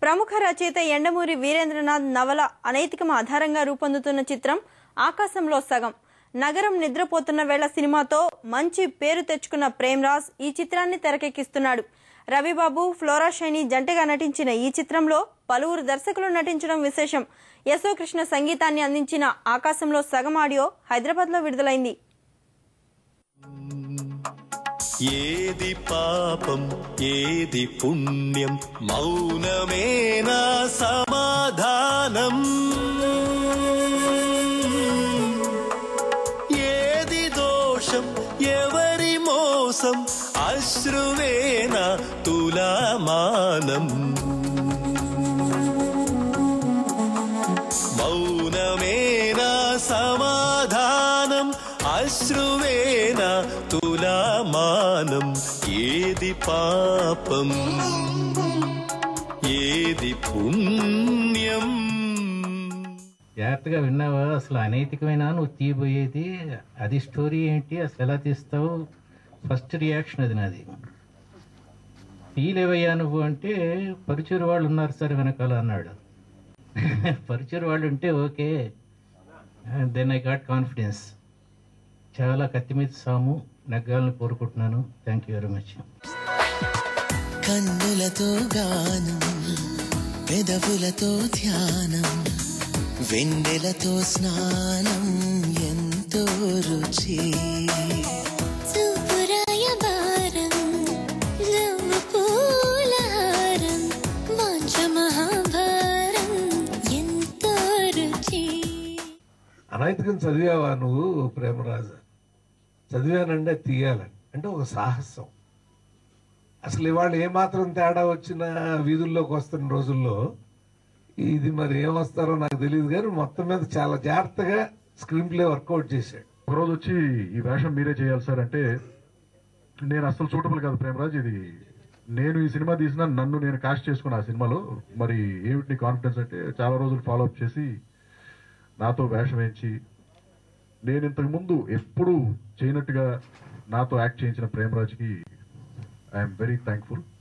ప్రముఖ రచయిత ఎండమూరి వీరేంద్రనాథ్ నవల అనైతికం ఆధారంగా రూపొందుతున్న చిత్రం ఆకాశంలో సగం నగరం నిద్రపోతున్న వేళ సినిమాతో మంచి పేరు తెచ్చుకున్న ప్రేమ్రాజ్ ఈ చిత్రాన్ని తెరకెక్కిస్తున్నాడు రవిబాబు ఫ్లోరా షైని జంటగా నటించిన ఈ చిత్రంలో పలువురు దర్శకులు నటించడం విశేషం యశో కృష్ణ సంగీతాన్ని అందించిన ఆకాశంలో సగం ఆడియో హైదరాబాద్లో విడుదలైంది ఏది పాపం ఏది పుణ్యం మౌనమేనా సమాధానం ఏది దోషం ఎవరి మోసం అశ్రువేనా తులామానం మౌనమేనా సమాధానం అశ్రువేనా తులామానం ఏది పాపం ఏది పుణ్యం జాగ్రత్తగా విన్నావా అసలు అనైతికమైన నువ్వు తీయబోయేది అది స్టోరీ ఏంటి అసలు ఎలా తీస్తావు ఫస్ట్ రియాక్షన్ అది నాది తీలేవయ్యా నువ్వు అంటే పరిచూరు వాళ్ళు ఉన్నారు సార్ వెనకాల అన్నాడు పరిచూరు వాళ్ళు ఉంటే okay then I got confidence చాలా కత్తి మీద సాము నెగ్గాలని కోరుకుంటున్నాను థ్యాంక్ యూ వెరీ మచ్ కన్నులతో గానం పెదవులతో ధ్యానం వెన్నెలతో స్నానం ఎంతో రుచి చూపురాయ భారం లవ్వు పూలహారం వాంఛ మహాభారం ఎంతో రుచి అనైతికం చదివావా నువ్వు ప్రేమరాజు చదివానంటే తీయాలని అంటే ఒక సాహసం అసలు ఇవాళ ఏమాత్రం తేడా వచ్చినా వీధుల్లోకి వస్తున్న రోజుల్లో ఇది మరి ఏమొస్తారో నాకు తెలియదు కానీ మొత్తం మీద చాలా జాగ్రత్తగా స్క్రీన్ ప్లే వర్కౌట్ చేశాడు ఒకరోజు వచ్చి ఈ వేషం మీరే చేయాలి సార్ అంటే నేను అసలు సూటబుల్ కాదు ప్రేమరాజ్ ఇది నేను ఈ సినిమా తీసిన నన్ను నేను కాస్ట్ చేసుకున్న ఆ సినిమాలో మరి ఏమిటి నీ కాన్ఫిడెన్స్ అంటే చాలా రోజులు ఫాలో అప్ చేసి నాతో వేషం వేయించి నేను ఇంతకు ముందు ఎప్పుడు చేయనట్టుగా నాతో యాక్ట్ చేయించిన ప్రేమరాజ్కి ఐఎమ్ వెరీ థ్యాంక్ఫుల్